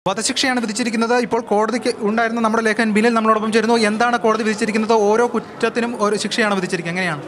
വധശിക്ഷയാണ് വിധിച്ചിരിക്കുന്നത് ഇപ്പോൾ കോടതിക്ക് ഉണ്ടായിരുന്ന നമ്മുടെ ലേഖകൻ ബിനിൽ നമ്മളോടൊപ്പം ചേരുന്നു എന്താണ് കോടതി വിധിച്ചിരിക്കുന്നത് ഓരോ കുറ്റത്തിനും ഓരോ ശിക്ഷയാണ് വിധിച്ചിരിക്കുന്നത് എങ്ങനെയാണ്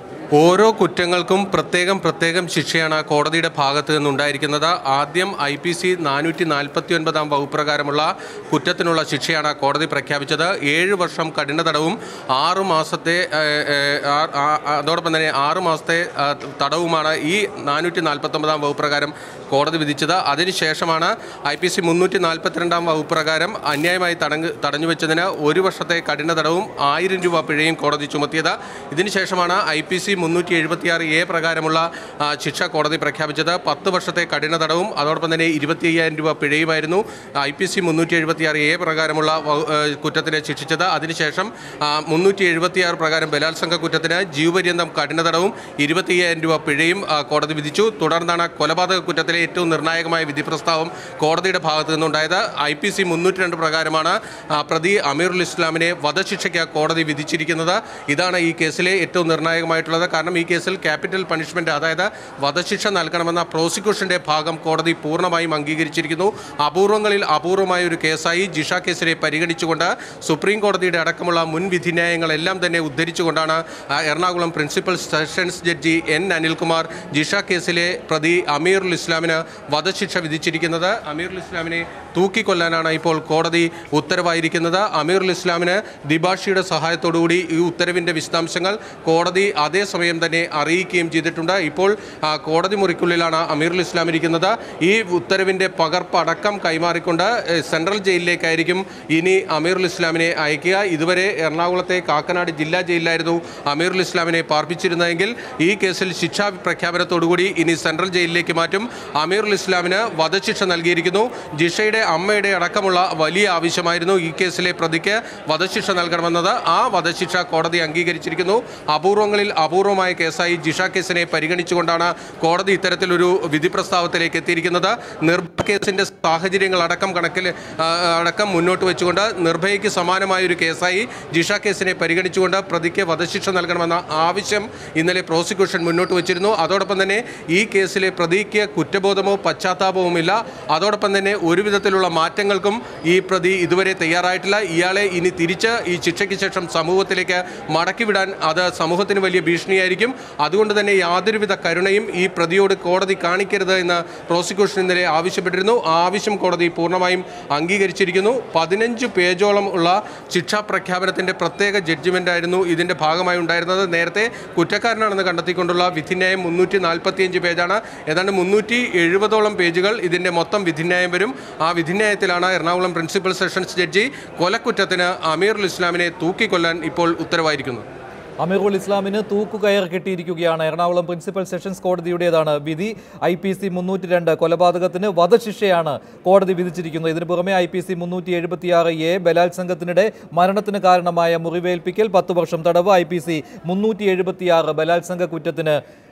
ഓരോ കുറ്റങ്ങൾക്കും പ്രത്യേകം പ്രത്യേകം ശിക്ഷയാണ് കോടതിയുടെ ഭാഗത്ത് നിന്നുണ്ടായിരിക്കുന്നത് ആദ്യം ഐ പി സി നാനൂറ്റി നാൽപ്പത്തി ഒൻപതാം വകുപ്പ് പ്രകാരമുള്ള കുറ്റത്തിനുള്ള ശിക്ഷയാണ് കോടതി പ്രഖ്യാപിച്ചത് ഏഴ് വർഷം കഠിന തടവും ആറു മാസത്തെ ഏഹ്, ഏഹ്, ആ- ആ- അതോടൊപ്പം തന്നെ ആറു മാസത്തെ ആ, തടവുമാണ് ഈ നാനൂറ്റി നാൽപ്പത്തൊമ്പതാം വകുപ്പ് പ്രകാരം കോടതി വിധിച്ചത് അതിനുശേഷമാണ് ഐ പി സി മുന്നൂറ്റി നാൽപ്പത്തിരണ്ടാം വകുപ്പ് പ്രകാരം അന്യായമായി തടങ്ങ് തടഞ്ഞുവെച്ചതിന് ഒരു വർഷത്തെ കഠിന തടവും ആയിരം രൂപ പിഴയും കോടതി ചുമത്തിയത് ഇതിനുശേഷമാണ് ഐ പി സി മുന്നൂറ്റി എഴുപത്തിയാറ് എ പ്രകാരമുള്ള ആ, ശിക്ഷ കോടതി പ്രഖ്യാപിച്ചത് പത്ത് വർഷത്തെ കഠിന തടവും അതോടൊപ്പം തന്നെ ഇരുപത്തി അയ്യായിരം രൂപ പിഴയുമായിരുന്നു ഐ പി സി മുന്നൂറ്റി എഴുപത്തിയാറ് എ പ്രകാരമുള്ള വ- ഏ, കുറ്റത്തിന് ശിക്ഷിച്ചത് അതിനുശേഷം മുന്നൂറ്റി എഴുപത്തിയാറ് പ്രകാരം ബലാത്സംഗ കുറ്റത്തിന് ജീവപര്യന്തം കഠിന തടവും ഇരുപത്തി അയ്യായിരം രൂപ പിഴയും ആ, കോടതി വിധിച്ചു തുടർന്നാണ് കൊലപാതക കുറ്റത്തിലെ ഏറ്റവും നിർണായകമായ വിധി പ്രസ്താവം കോടതിയുടെ ഭാഗത്തു നിന്നുണ്ടായത് ഐ പി സി മുന്നൂറ്റി രണ്ട് പ്രകാരമാണ് ആ, പ്രതി അമീറുൽ ഇസ്ലാമിനെ വധശിക്ഷയ്ക്ക് കോടതി വിധിച്ചിരിക്കുന്നത് ഇതാണ് ഈ കേസിലെ ഏറ്റവും നിർണായകമായിട്ടുള്ളത് കാരണം ഈ കേസിൽ ക്യാപിറ്റൽ പണിഷ്മെന്റ് അതായത് വധശിക്ഷ നൽകണമെന്ന പ്രോസിക്യൂഷന്റെ ഭാഗം കോടതി പൂർണ്ണമായും അംഗീകരിച്ചിരിക്കുന്നു അപൂർവങ്ങളിൽ അപൂർവമായ ഒരു കേസായി ജിഷ കേസിനെ പരിഗണിച്ചുകൊണ്ട് സുപ്രീം കോടതിയുടെ അടക്കമുള്ള മുൻ വിധിന്യായങ്ങളെല്ലാം തന്നെ ഉദ്ധരിച്ചുകൊണ്ടാണ് ആ, Ernakulam principal sessions judge N Anilkumar Jisha കേസിലെ പ്രതി അമീറുൽ ഇസ്ലാമിന് വധശിക്ഷ വിധിച്ചിരിക്കുന്നത് അമീറുൽ ഇസ്ലാമിനെ തൂക്കിക്കൊല്ലാനാണ് ഇപ്പോൾ കോടതി ഉത്തരവായിരിക്കുന്നത് അമീറുൽ ഇസ്ലാമിന് ദിബാഷിയുടെ സഹായത്തോടുകൂടി ഈ ഉത്തരവിൻ്റെ വിശദാംശങ്ങൾ കോടതി അതേസമയം തന്നെ അറിയിക്കുകയും ചെയ്തിട്ടുണ്ട് ഇപ്പോൾ ആ, കോടതി മുറിക്കുള്ളിലാണ് അമീറുൽ ഇസ്ലാം ഇരിക്കുന്നത് ഈ ഉത്തരവിൻ്റെ പകർപ്പ് അടക്കം കൈമാറിക്കൊണ്ട് ഏഹ്, സെൻട്രൽ ജയിലിലേക്കായിരിക്കും ഇനി അമീറുൽ ഇസ്ലാമിനെ അയക്കുക ഇതുവരെ എറണാകുളത്തെ കാക്കനാട് ജില്ലാ ജയിലിലായിരുന്നു അമീറുൽ ഇസ്ലാമിനെ പാർപ്പിച്ചിരുന്നതെങ്കിൽ ഈ കേസിൽ ശിക്ഷാ പ്രഖ്യാപനത്തോടുകൂടി ഇനി സെൻട്രൽ ജയിലിലേക്ക് മാറ്റും അമീറുൽ ഇസ്ലാമിന് വധശിക്ഷ നൽകിയിരിക്കുന്നു ജിഷയുടെ അമ്മയുടെ അടക്കമുള്ള വലിയ ആവശ്യമായിരുന്നു ഈ കേസിലെ പ്രതിക്ക് വധശിക്ഷ നൽകണമെന്നത് ആ വധശിക്ഷ കോടതി അംഗീകരിച്ചിരിക്കുന്നു അപൂർവങ്ങളിൽ അപൂർവമായ കേസായി ജിഷ കേസിനെ പരിഗണിച്ചുകൊണ്ടാണ് കോടതി ഇത്തരത്തിലൊരു വിധി പ്രസ്താവത്തിലേക്ക് എത്തിയിരിക്കുന്നത് നിർഭയ കേസിന്റെ സാഹചര്യങ്ങൾ അടക്കം കണക്കിൽ ആ, അടക്കം മുന്നോട്ട് വെച്ചുകൊണ്ട് നിർഭയയ്ക്ക് സമാനമായ ഒരു കേസായി ജിഷ കേസിനെ പരിഗണിച്ചുകൊണ്ട് പ്രതിക്ക് വധശിക്ഷ നൽകണമെന്ന ആവശ്യം ഇന്നലെ പ്രോസിക്യൂഷൻ മുന്നോട്ട് വെച്ചിരുന്നു അതോടൊപ്പം തന്നെ ഈ കേസിലെ പ്രതിക്ക് കുറ്റബോധമോ പശ്ചാത്താപവുമില്ല അതോടൊപ്പം തന്നെ ഒരു വിധത്തിലുള്ള മാറ്റങ്ങൾക്കും ഈ പ്രതി ഇതുവരെ തയ്യാറായിട്ടില്ല ഇയാളെ ഇനി തിരിച്ച് ഈ ശിക്ഷയ്ക്ക് ശേഷം സമൂഹത്തിലേക്ക് മടക്കിവിടാൻ അത് സമൂഹത്തിന് വലിയ ഭീഷണിയായിരിക്കും അതുകൊണ്ട് തന്നെ യാതൊരുവിധ കരുണയും ഈ പ്രതിയോട് കോടതി കാണിക്കരുത് എന്ന് പ്രോസിക്യൂഷൻ ഇന്നലെ ആവശ്യപ്പെട്ടിരുന്നു ആ ആവശ്യം കോടതി പൂർണ്ണമായും അംഗീകരിച്ചിരിക്കുന്നു പതിനഞ്ച് പേജോളം ഉള്ള ശിക്ഷാ പ്രഖ്യാപനത്തിന്റെ പ്രത്യേക ജഡ്ജിമെന്റ് ആയിരുന്നു ഇതിന്റെ ഭാഗമായി ഉണ്ടായിരുന്നത് നേരത്തെ കുറ്റക്കാരനാണെന്ന് കണ്ടെത്തിക്കൊണ്ടുള്ള വിധിന്യായം മുന്നൂറ്റി നാൽപ്പത്തിയഞ്ച് പേജാണ് ഏതാണ്ട് മുന്നൂറ്റി എഴുപതോളം പേജുകൾ ഇതിന്റെ മൊത്തം വിധിന്യായം വരും ആ വിധിന്യായത്തിലാണ് എറണാകുളം പ്രിൻസിപ്പൽ സെഷൻസ് ജഡ്ജി കൊലക്കുറ്റത്തിന് അമീറുൽ ഇസ്ലാമിനെ തൂക്കിക്കൊല്ലാൻ ഇപ്പോൾ ഉത്തരവായിരിക്കുന്നത് അമീറുൽ ഇസ്ലാമിന് തൂക്കുകയർ കിട്ടിയിരിക്കുകയാണ് എറണാകുളം പ്രിൻസിപ്പൽ സെഷൻസ് കോടതിയുടേതാണ് വിധി ഐ പി സി മുന്നൂറ്റി രണ്ട് കൊലപാതകത്തിന് വധശിക്ഷയാണ് കോടതി വിധിച്ചിരിക്കുന്നത് ഇതിനു പുറമെ ഐ പി സി മുന്നൂറ്റി എഴുപത്തിയാറ് എ ബലാത്സംഗത്തിനിടെ മരണത്തിന് കാരണമായ മുറിവേൽപ്പിക്കൽ പത്ത് വർഷം തടവ് ഐ പി സി മുന്നൂറ്റി എഴുപത്തിയാറ് ബലാത്സംഗ കുറ്റത്തിന്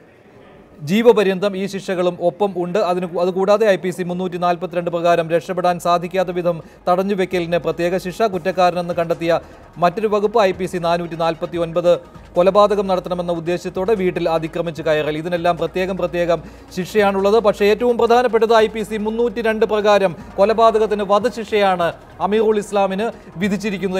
ജീവപര്യന്തം ഈ ശിക്ഷകളും ഒപ്പം ഉണ്ട് അതിന് കൂ- അതുകൂടാതെ ഐ പി സി മുന്നൂറ്റി നാൽപ്പത്തിരണ്ട് പ്രകാരം രക്ഷപ്പെടാൻ സാധിക്കാത്ത വിധം തടഞ്ഞുവെക്കലിന് പ്രത്യേക ശിക്ഷ കുറ്റക്കാരനെന്ന് കണ്ടെത്തിയ മറ്റൊരു വകുപ്പ് ഐ പി സി നാനൂറ്റി നാൽപ്പത്തി ഒൻപത് കൊലപാതകം നടത്തണമെന്ന ഉദ്ദേശത്തോടെ വീട്ടിൽ അതിക്രമിച്ച് കയറൽ ഇതിനെല്ലാം പ്രത്യേകം പ്രത്യേകം ശിക്ഷയാണുള്ളത് പക്ഷേ ഏറ്റവും പ്രധാനപ്പെട്ടത് ഐ പി സി മുന്നൂറ്റി രണ്ട് പ്രകാരം കൊലപാതകത്തിന് വധശിക്ഷയാണ് അമീറുൽ ഇസ്ലാമിന് വിധിച്ചിരിക്കുന്നത്